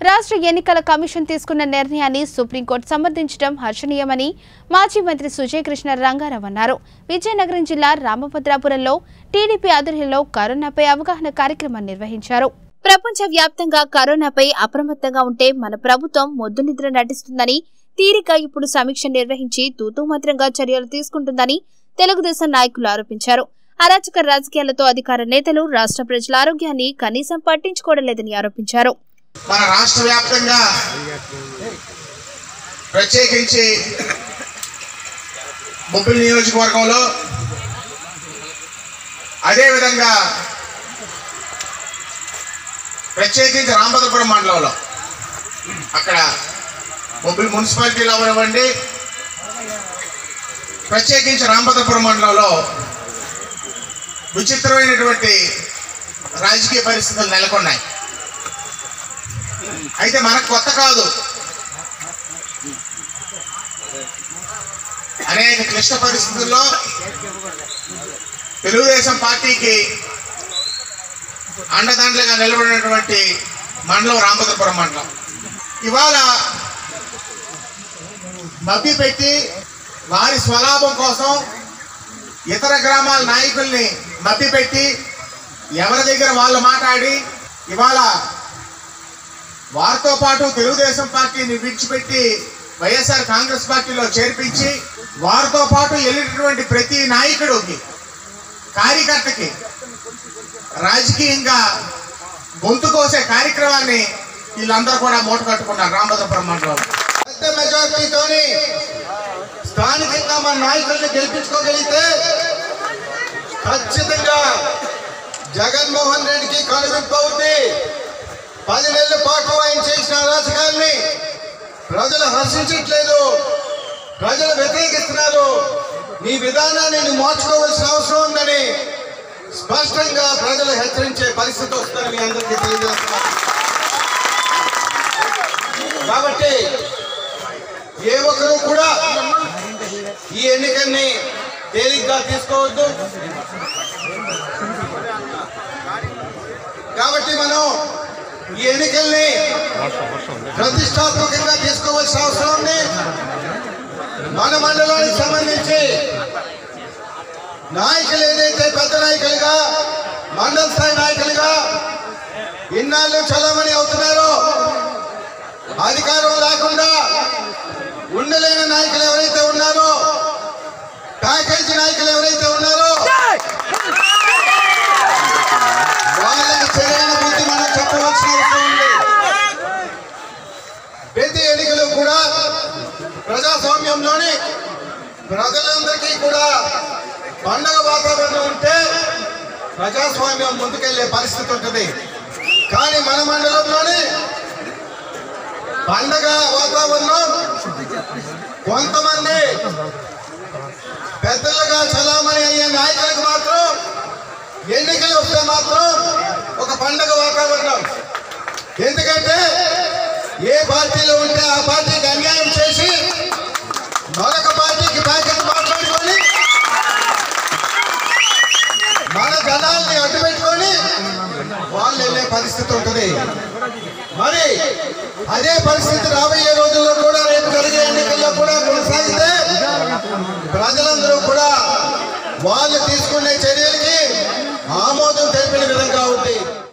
రాష్ట్ర ఎన్నికల కమిషన్ తీసుకున్న నిర్ణయాన్ని సుప్రీంకోర్టు సమర్థించడం హర్షణీయమని మాజీ మంత్రి సుజయ్ కృష్ణ రంగారావు అన్నారు విజయనగరం జిల్లా రామభద్రాపురంలో టీడీపీ ఆధ్వర్యంలో కరోనాపై అవగాహన కార్యక్రమం నిర్వహించారు ప్రపంచ వ్యాప్తంగా కరోనాపై అప్రమత్తంగా ఉంటే మన ప్రభుత్వం మొద్దు నిద్ర నటిస్తుందని తీరిక ఇప్పుడు సమీక్ష నిర్వహించి తూతూమంత్రంగా చర్యలు తీసుకుంటుందని తెలుగుదేశం నాయకులు ఆరోపించారు అరాచక రాజకీయాలతో అధికార నేతలు రాష్ట్ర ప్రజల ఆరోగ్యాన్ని కనీసం పట్టించుకోవడం లేదని ఆరోపించారు మన రాష్ట్ర వ్యాప్తంగా ప్రత్యేకించి బొబ్బిలి నియోజకవర్గంలో అదేవిధంగా ప్రత్యేకించి రామభద్రపురం మండలంలో అక్కడ బొబ్బిలి మున్సిపాలిటీలో అవనివ్వండి ప్రత్యేకించి రామభద్రపురం మండలంలో విచిత్రమైనటువంటి రాజకీయ పరిస్థితులు నెలకొన్నాయి అయితే మనకు కొత్త కాదు అనేక క్లిష్ట పరిస్థితుల్లో తెలుగుదేశం పార్టీకి అండదండలుగా నిలబడినటువంటి మండలం రామభద్రపురం మండలం ఇవాళ మభ్య పెట్టి వారి స్వలాభం కోసం ఇతర గ్రామాల నాయకుల్ని మభ్యపెట్టి ఎవరి దగ్గర వాళ్ళు మాట్లాడి ఇవాళ వారితో పాటు తెలుగుదేశం పార్టీని విడిచిపెట్టి వైఎస్ఆర్ కాంగ్రెస్ పార్టీలో చేర్పించి వారితో పాటు వెళ్ళినటువంటి ప్రతి నాయకుడికి కార్యకర్తకి రాజకీయంగా గొంతు కోసే కార్యక్రమాన్ని వీళ్ళందరూ కూడా మూట కట్టుకున్నారు రామభద్రపురం మండలం పెద్ద మెజార్టీతోని స్థానికంగా మన నాయకుల్ని గెలిపించుకోగలిగితే ఖచ్చితంగా జగన్మోహన్ రెడ్డికి కనువిప్పు అవుద్ది పది నెలల పాటు ఆయన చేసిన అరాచకాల్ని ప్రజలు హర్షించట్లేదు ప్రజలు వ్యతిరేకిస్తున్నారు నీ విధానాన్ని నువ్వు మార్చుకోవాల్సిన అవసరం ఉందని స్పష్టంగా ప్రజలు హెచ్చరించే పరిస్థితి వస్తుందని మీ అందరికీ తెలియజేస్తున్నారు కాబట్టి ఏ ఒక్కరు కూడా ఈ ఎన్నికల్ని తేలిగ్గా తీసుకోవద్దు కాబట్టి మనం ఈ ఎన్నికల్ని ప్రతిష్టాత్మకంగా తీసుకోవాల్సిన అవసరం ఉంది మన మండలానికి సంబంధించి నాయకులు ఏదైతే పెద్ద నాయకులుగా మండల స్థాయి నాయకులుగా ఇన్నాళ్ళు చలామణి అవుతున్నారో అధికారం లేకుండా ఉండలేని నాయకులు ఎవరైతే ఉన్నారో ప్యాకేజీ నాయకులు ఎవరైతే ఉన్నారో వాళ్ళకి సరైన బుద్ధి మనం చెప్పవలసిన అవసరం ఉంది ప్రతి ఎన్నికలు కూడా ప్రజాస్వామ్యంలోని ప్రజలందరికీ కూడా పండగ వాతావరణం ఉంటే ప్రజాస్వామ్యం ముందుకెళ్లే పరిస్థితి ఉంటుంది కానీ మన మండలంలోని పండగ వాతావరణం కొంతమంది పెద్దలుగా చలామణి అయ్యే నాయకులకు మాత్రం ఎన్నికలు వస్తే మాత్రం ఒక పండగ వాతావరణం ఎందుకంటే ఏ పార్టీలో ఉంటే ఆ పార్టీకి అన్యాయం చేసి మరొక పార్టీకి ప్యాకెట్ మాట్లాడుకొని మన జనాల్ని అడ్డు పెట్టుకొని వాళ్ళు వెళ్ళే పరిస్థితి ఉంటుంది మరి అదే పరిస్థితి రాబోయే రోజుల్లో కూడా రేపు జరిగే ఎన్నికల్లో కూడా కొనసాగితే ప్రజల